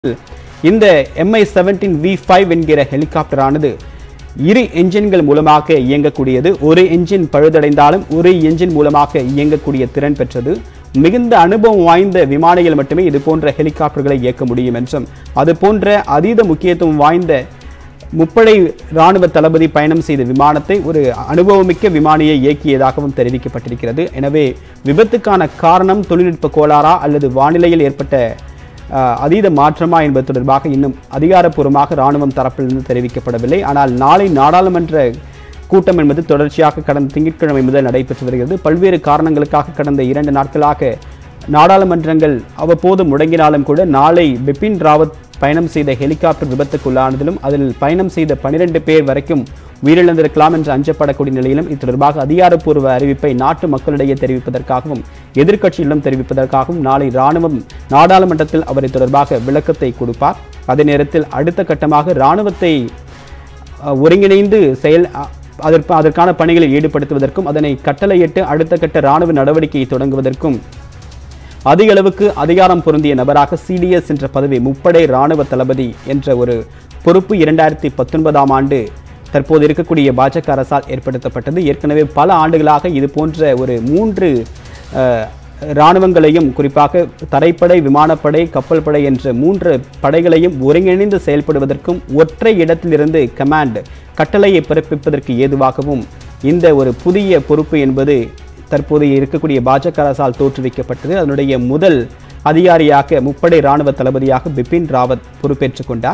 இந்த MI seventeen V five என்கிற ஹெலிகாப்டரானது இரு என்ஜின்கள் மூலமாக இயங்கக்கூடியது ஒரு என்ஜின் பழுதடைந்தாலும் ஒரு என்ஜின் மூலமாக இயங்கக்கூடிய திறன் பெற்றது மிகுந்த அனுபவம் வாய்ந்த விமானிகள் மட்டுமே இது போன்ற ஹெலிகாப்டர்களை இயக்க முடியும் என்றும் அது போன்ற அதீத முக்கியத்துவம் வாய்ந்த முப்படை ராணுவ தளபதி பயணம் செய்த விமானத்தை ஒரு அனுபவமிக்க விமானியை இயக்கியதாகவும் தெரிவிக்கப்பட்டிருக்கிறது எனவே விபத்துக்கான காரணம் தொழில்நுட்ப கோளாறா அல்லது வானிலையில் ஏற்பட்ட அஹ், அதீத மாற்றமா என்பது தொடர்பாக இன்னும் அதிகாரப்பூர்வமாக ராணுவம் தரப்பிலிருந்து தெரிவிக்கப்படவில்லை ஆனால் நாளை நாடாளுமன்ற கூட்டம் என்பது தொடர்ச்சியாக கடந்த திங்கட்கிழமை முதல் நடைபெற்று வருகிறது பல்வேறு காரணங்களுக்காக கடந்த இரண்டு நாட்களாக நாடாளுமன்றங்கள் அவ்வப்போது முடங்கினாலும் கூட நாளை பிபின் ராவத் பயணம் செய்த ஹெலிகாப்டர் விபத்துக்குள்ளானதிலும் அதில் பயணம் செய்த பனிரெண்டு பேர் வரைக்கும் உயிரிழந்திருக்கலாம் என்று அஞ்சப்படக்கூடிய நிலையிலும் இது தொடர்பாக அதிகாரப்பூர்வ அறிவிப்பை நாட்டு மக்களிடையே தெரிவிப்பதற்காகவும் எதிர்க்கட்சியிடம் தெரிவிப்பதற்காகவும் நாளை ராணுவம் நாடாளுமன்றத்தில் அவர் இது தொடர்பாக விளக்கத்தை கொடுப்பார் அதே நேரத்தில் அடுத்த கட்டமாக ராணுவத்தை அஹ், ஒருங்கிணைந்து செயல் அ- அதற்கு அதற்கான பணிகளில் ஈடுபடுத்துவதற்கும் அதனை கட்டளையிட்டு அடுத்த கட்ட ராணுவ நடவடிக்கையை தொடங்குவதற்கும் அதிக அளவுக்கு அதிகாரம் பொருந்திய நபராக சிடிஎஸ் என்ற பதவி முப்படை ராணுவ தளபதி என்ற ஒரு பொறுப்பு இரண்டாயிரத்தி பத்தொன்பதாம் ஆண்டு தற்போது இருக்கக்கூடிய பாஜக அரசால் ஏற்படுத்தப்பட்டது ஏற்கனவே பல ஆண்டுகளாக இது போன்ற ஒரு மூன்று அஹ், இராணுவங்களையும் குறிப்பாக தரைப்படை விமானப்படை கப்பல் படை என்ற மூன்று படைகளையும் ஒருங்கிணைந்து செயல்படுவதற்கும் ஒற்றை இடத்திலிருந்து கமாண்ட் கட்டளையை பிறப்பிப்பதற்கு ஏதுவாகவும் இந்த ஒரு புதிய பொறுப்பு என்பது தற்போதைய இருக்கக்கூடிய பாஜக அரசால் தோற்றுவிக்கப்பட்டது அதனுடைய முதல் அதிகாரியாக முப்படை ராணுவ தளபதியாக பிபின் ராவத் பொறுப்பேற்றுக் கொண்டார்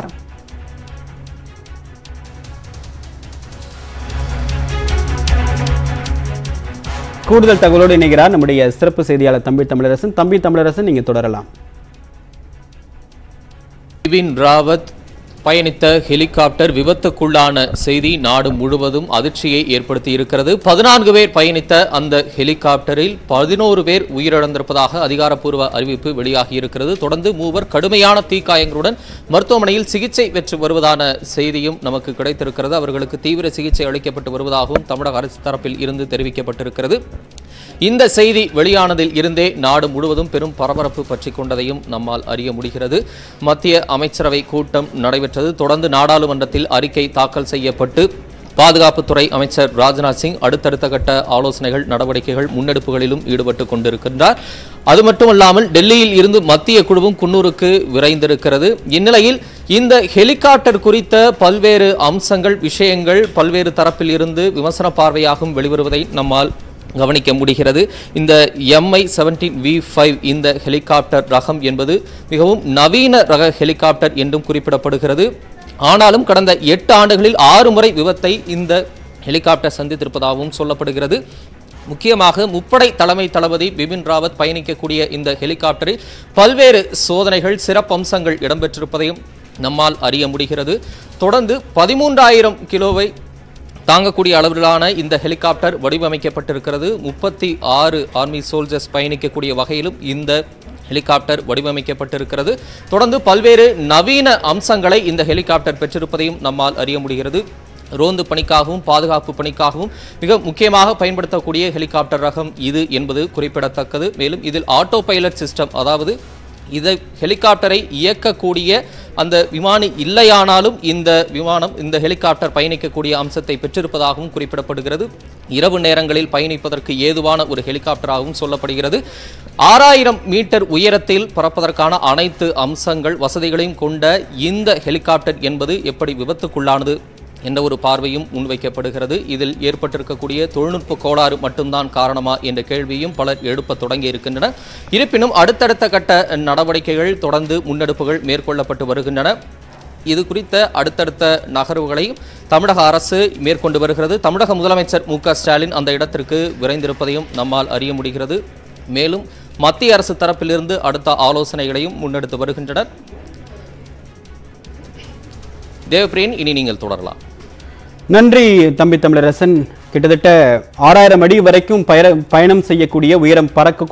கூடுதல் தகவலோடு இணைகிறார் நம்முடைய சிறப்பு செய்தியாளர் தம்பி தமிழரசன் தம்பி தமிழரசன் நீங்க தொடரலாம் பிபின் ராவத் பயணித்த ஹெலிகாப்டர் விபத்துக்குள்ளான செய்தி நாடு முழுவதும் அதிர்ச்சியை ஏற்படுத்தி இருக்கிறது பதினான்கு பேர் பயணித்த அந்த ஹெலிகாப்டரில் பதினோரு பேர் உயிரிழந்திருப்பதாக அதிகாரப்பூர்வ அறிவிப்பு வெளியாகி இருக்கிறது தொடர்ந்து மூவர் கடுமையான தீக்காயங்களுடன் மருத்துவமனையில் சிகிச்சை பெற்று வருவதான செய்தியும் நமக்கு கிடைத்திருக்கிறது அவர்களுக்கு தீவிர சிகிச்சை அளிக்கப்பட்டு வருவதாகவும் தமிழக அரசு தரப்பில் இருந்து தெரிவிக்கப்பட்டிருக்கிறது இந்த செய்தி வெளியானதில் இருந்தே நாடு முழுவதும் பெரும் பரபரப்பு பற்றி கொண்டதையும் நம்மால் அறிய முடிகிறது மத்திய அமைச்சரவை கூட்டம் நடைபெற்றது தொடர்ந்து நாடாளுமன்றத்தில் அறிக்கை தாக்கல் செய்யப்பட்டு பாதுகாப்புத்துறை அமைச்சர் ராஜ்நாத் சிங் அடுத்தடுத்த கட்ட ஆலோசனைகள் நடவடிக்கைகள் முன்னெடுப்புகளிலும் ஈடுபட்டு கொண்டிருக்கின்றார் அது மட்டுமல்லாமல் டெல்லியில் இருந்து மத்திய குழுவும் குன்னூருக்கு விரைந்திருக்கிறது இந்நிலையில் இந்த ஹெலிகாப்டர் குறித்த பல்வேறு அம்சங்கள் விஷயங்கள் பல்வேறு தரப்பில் இருந்து விமர்சன பார்வையாகவும் வெளிவருவதை நம்மால் கவனிக்க முடிகிறது இந்த எம்ஐ செவன்டீன் வி ஃபைவ் இந்த ஹெலிகாப்டர் ரகம் என்பது மிகவும் நவீன ரக ஹெலிகாப்டர் என்றும் குறிப்பிடப்படுகிறது ஆனாலும் கடந்த எட்டு ஆண்டுகளில் ஆறு முறை விபத்தை இந்த ஹெலிகாப்டர் சந்தித்திருப்பதாகவும் சொல்லப்படுகிறது முக்கியமாக முப்படை தலைமை தளபதி பிபின் ராவத் பயணிக்கக்கூடிய இந்த ஹெலிகாப்டரில் பல்வேறு சோதனைகள் சிறப்பம்சங்கள் இடம்பெற்றிருப்பதையும் நம்மால் அறிய முடிகிறது தொடர்ந்து பதிமூன்றாயிரம் கிலோவை தாங்கக்கூடிய அளவிலான இந்த ஹெலிகாப்டர் வடிவமைக்கப்பட்டிருக்கிறது முப்பத்தி ஆறு ஆர்மி சோல்ஜர்ஸ் பயணிக்கக்கூடிய வகையிலும் இந்த ஹெலிகாப்டர் வடிவமைக்கப்பட்டிருக்கிறது தொடர்ந்து பல்வேறு நவீன அம்சங்களை இந்த ஹெலிகாப்டர் பெற்றிருப்பதையும் நம்மால் அறிய முடிகிறது ரோந்து பணிக்காகவும் பாதுகாப்பு பணிக்காகவும் மிக முக்கியமாக பயன்படுத்தக்கூடிய ஹெலிகாப்டர் ரகம் இது என்பது குறிப்பிடத்தக்கது மேலும் இதில் ஆட்டோ பைலட் சிஸ்டம் அதாவது இதை ஹெலிகாப்டரை இயக்கக்கூடிய அந்த விமானி இல்லையானாலும் இந்த விமானம் இந்த ஹெலிகாப்டர் பயணிக்கக்கூடிய அம்சத்தை பெற்றிருப்பதாகவும் குறிப்பிடப்படுகிறது இரவு நேரங்களில் பயணிப்பதற்கு ஏதுவான ஒரு ஹெலிகாப்டராகவும் சொல்லப்படுகிறது ஆறாயிரம் மீட்டர் உயரத்தில் பறப்பதற்கான அனைத்து அம்சங்கள் வசதிகளையும் கொண்ட இந்த ஹெலிகாப்டர் என்பது எப்படி விபத்துக்குள்ளானது என்ற ஒரு பார்வையும் முன்வைக்கப்படுகிறது இதில் ஏற்பட்டிருக்கக்கூடிய தொழில்நுட்ப கோளாறு மட்டும்தான் காரணமா என்ற கேள்வியும் பலர் எழுப்ப தொடங்கி இருக்கின்றனர் இருப்பினும் அடுத்தடுத்த கட்ட நடவடிக்கைகள் தொடர்ந்து முன்னெடுப்புகள் மேற்கொள்ளப்பட்டு வருகின்றன இது குறித்த அடுத்தடுத்த நகர்வுகளையும் தமிழக அரசு மேற்கொண்டு வருகிறது தமிழக முதலமைச்சர் மு க ஸ்டாலின் அந்த இடத்திற்கு விரைந்திருப்பதையும் நம்மால் அறிய முடிகிறது மேலும் மத்திய அரசு தரப்பிலிருந்து அடுத்த ஆலோசனைகளையும் முன்னெடுத்து வருகின்றனர் தேவப்பிரியன் இனி நீங்கள் தொடரலாம் நன்றி தம்பி தமிழரசன் கிட்டத்தட்ட ஆறாயிரம் அடி வரைக்கும் பயர பயணம் செய்யக்கூடிய உயரம் பறக்க